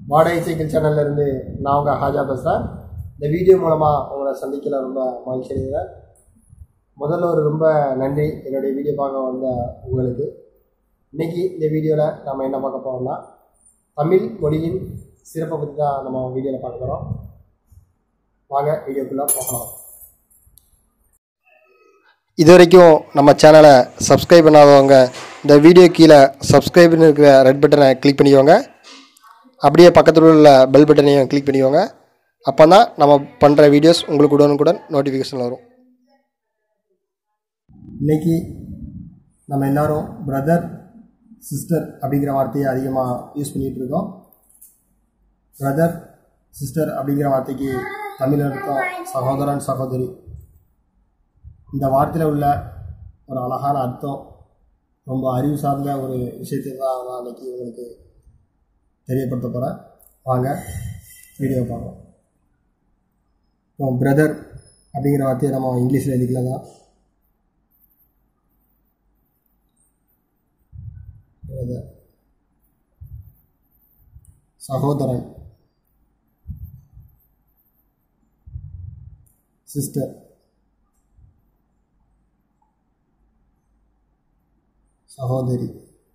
வாடகை சைக்கிள் சேனல்ல இருந்து நான் உங்கள் ஹாஜா பேசுகிறேன் இந்த வீடியோ மூலமாக உங்களை சந்திக்கல ரொம்ப மகிழ்ச்சி அடைகிறேன் முதல்ல ஒரு ரொம்ப நன்றி என்னுடைய வீடியோ பார்க்க வந்த உங்களுக்கு இன்னைக்கு இந்த வீடியோவில் நம்ம என்ன பார்க்க போகிறோம்னா தமிழ் மொழியின் சிறப்பை பற்றி தான் நம்ம வீடியோவில் பார்க்க போகிறோம் வாங்க வீடியோக்குள்ளே போகலாம் இது வரைக்கும் நம்ம சேனலை சப்ஸ்கிரைப் பண்ணாதவங்க இந்த வீடியோ கீழே சப்ஸ்கிரைப்னு இருக்கிற ரெட் பட்டனை கிளிக் பண்ணிக்கோங்க அப்படியே பக்கத்தில் உள்ள பெல் பட்டனையும் கிளிக் பண்ணிக்கோங்க அப்போ தான் நம்ம பண்ணுற வீடியோஸ் உங்களுக்கு உடனுக்குடன் நோட்டிஃபிகேஷன் வரும் இன்னைக்கு நம்ம எல்லாரும் பிரதர் சிஸ்டர் அப்படிங்கிற வார்த்தையை அதிகமாக யூஸ் பண்ணிகிட்டு இருக்கோம் பிரதர் சிஸ்டர் அப்படிங்கிற வார்த்தைக்கு தமிழ் அர்த்தம் சகோதரன் சகோதரி இந்த வார்த்தையில் உள்ள ஒரு அழகான அர்த்தம் ரொம்ப அறிவு சார்ந்த ஒரு விஷயத்தை தான் நான் இன்னைக்கு உங்களுக்கு தெரியப்படுத்த போகிறேன் வாங்க வீடியோ பார்க்கலாம் இப்போ பிரதர் அப்படிங்கிற வார்த்தையை நம்ம இங்கிலீஷில் எழுதிக்கலாம் தான் பிரதர் சகோதரன் சிஸ்டர் சகோதரி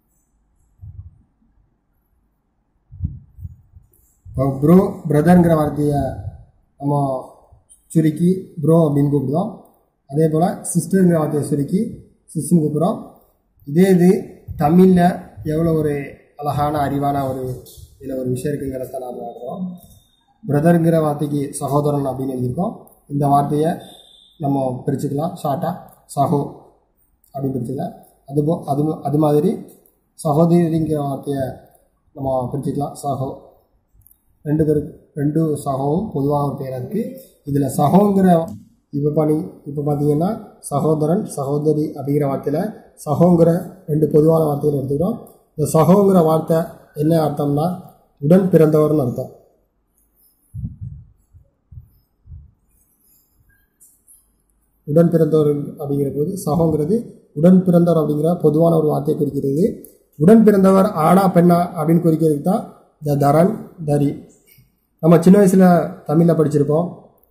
இப்போ ப்ரோ பிரதர்ங்கிற வார்த்தையை நம்ம சுருக்கி ப்ரோ அப்படின்னு கூப்பிடுவோம் அதே போல் சிஸ்டருங்கிற வார்த்தையை சுருக்கி சிஸ்டர்னு கூப்பிடுறோம் இதே இது தமிழில் எவ்வளோ ஒரு அழகான அறிவான ஒரு இதில் ஒரு விஷயம் இருக்குங்கிறத நாம் பார்க்குறோம் பிரதருங்கிற வார்த்தைக்கு சகோதரன் அப்படின்னு எழுதியிருக்கோம் இந்த வார்த்தையை நம்ம பிரிச்சுக்கலாம் ஷார்ட்டாக சகோ அப்படின்னு பிரிச்சுக்கலாம் அது போ அது அது மாதிரி சகோதரிங்கிற வார்த்தையை நம்ம பிரிச்சுக்கலாம் சகோ ரெண்டு பேருக்கு ரெண்டு சகோவும் பொதுவாக ஒரு பேராக இருக்குது இதில் சகோங்கிற இப்போ பண்ணி இப்போ பார்த்தீங்கன்னா சகோதரன் சகோதரி அப்படிங்கிற வார்த்தையில் சகோங்கிற ரெண்டு பொதுவான வார்த்தைகள் எடுத்துக்கிறோம் இந்த சகோங்கிற வார்த்தை என்ன அர்த்தம்னா உடன் பிறந்தவர்னு அர்த்தம் உடன் பிறந்தவர் அப்படிங்கிற போது சகோங்கிறது உடன் பிறந்தவர் அப்படிங்கிற பொதுவான ஒரு வார்த்தையை குறிக்கிறது உடன் பிறந்தவர் ஆனா பெண்ணா அப்படின்னு குறிக்கிறதுக்கு தான் த தரன் தரி நம்ம சின்ன வயசில் தமிழில் படிச்சிருப்போம்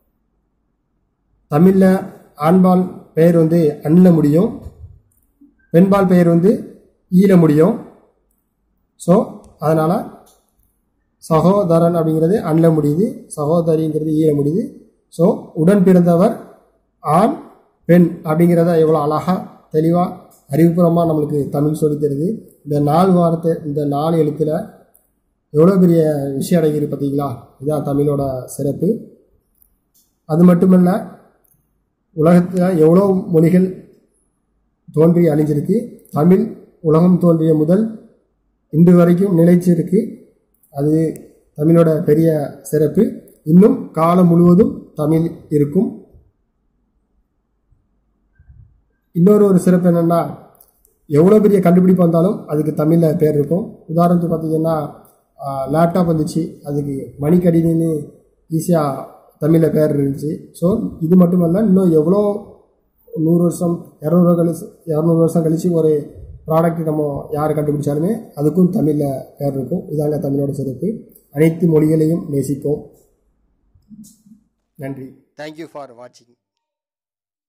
தமிழில் ஆண்பால் பெயர் வந்து அண்ணில் முடியும் பெண்பால் பெயர் வந்து ஈல முடியும் ஸோ அதனால் சகோதரன் அப்படிங்கிறது அண்ணில் முடியுது சகோதரிங்கிறது ஈல முடியுது ஸோ உடன் பிறந்தவர் ஆண் பெண் அப்படிங்கிறத எவ்வளோ அழகாக தெளிவாக அறிவுபூர்வமாக நம்மளுக்கு தமிழ் சொல்லித் தருது இந்த நாலு வார்த்தை இந்த நாலு எழுத்தில் எவ்வளோ பெரிய விஷயம் அடங்கிது பார்த்தீங்களா இதுதான் தமிழோட சிறப்பு அது மட்டுமல்ல உலகத்தில் எவ்வளோ மொழிகள் தோன்றி அழிஞ்சிருக்கு தமிழ் உலகம் தோன்றிய முதல் இன்று வரைக்கும் நிலைச்சிருக்கு அது தமிழோட பெரிய சிறப்பு இன்னும் காலம் முழுவதும் தமிழ் இருக்கும் இன்னொரு ஒரு சிறப்பு என்னென்னா எவ்வளோ பெரிய கண்டுபிடிப்பு வந்தாலும் அதுக்கு தமிழில் பேர் இருக்கும் உதாரணத்துக்கு பார்த்தீங்கன்னா லேப்டாப் வந்துச்சு அதுக்கு மணிக்கடினின்னு ஈஸியாக தமிழில் பேர் இருந்துச்சு ஸோ இது மட்டுமல்ல இன்னும் எவ்வளோ நூறு வருஷம் இரநூறு கழிச்சு இரநூறு வருஷம் கழித்து ஒரு ப்ராடக்ட் நம்ம யார் கண்டுபிடிச்சாலுமே அதுக்கும் தமிழில் பேர் இருக்கும் இதாங்க தமிழோட சிறப்பு அனைத்து மொழிகளையும் நேசிப்போம் நன்றி தேங்க்யூ ஃபார் வாட்சிங்